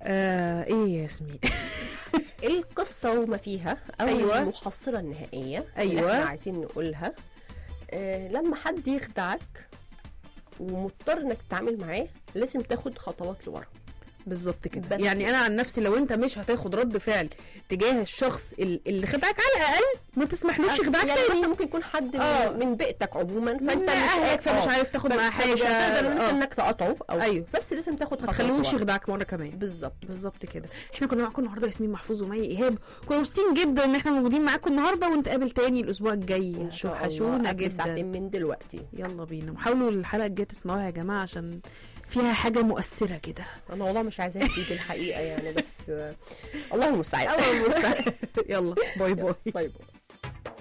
آه ايه يا ياسمين القصه وما فيها او أيوة. المحصله النهائيه اللي أيوة. احنا عايزين نقولها آه لما حد يخدعك ومضطر انك تتعامل معاه لازم تاخد خطوات لورا بالظبط كده بس يعني انا عن نفسي لو انت مش هتاخد رد فعل تجاه الشخص ال- اللي خدعك على الاقل ما تسمحلوش يخدعك يعني تاني مثلا ممكن يكون حد آه. من, من بيئتك عموما من فانت مش اهلك فمش آه. عارف تاخد معاه فمش حاجه هتقدر مثلا آه. انك تقاطعه او أيوة. بس لازم تاخد ما خطوات تخلوش لورا. يخدعك مره كمان بالظبط بالظبط كده احنا كنا معاكم النهارده ياسمين محفوظ ومي ايهاب كنا مبسوطين جدا ان احنا موجودين معاكم النهارده ونتقابل تاني الاسبوع الجاي ان شاء الله توحشونا قبل جدا ساعتين من دلوقتي يلا بينا وحاولوا الحلقه الجايه تسمعوها يا جماعه عشان فيها حاجه مؤثره كده انا والله مش عايزاها تيجي الحقيقه يعني بس آه، الله المستعان الله المستعان يلا باي باي باي باي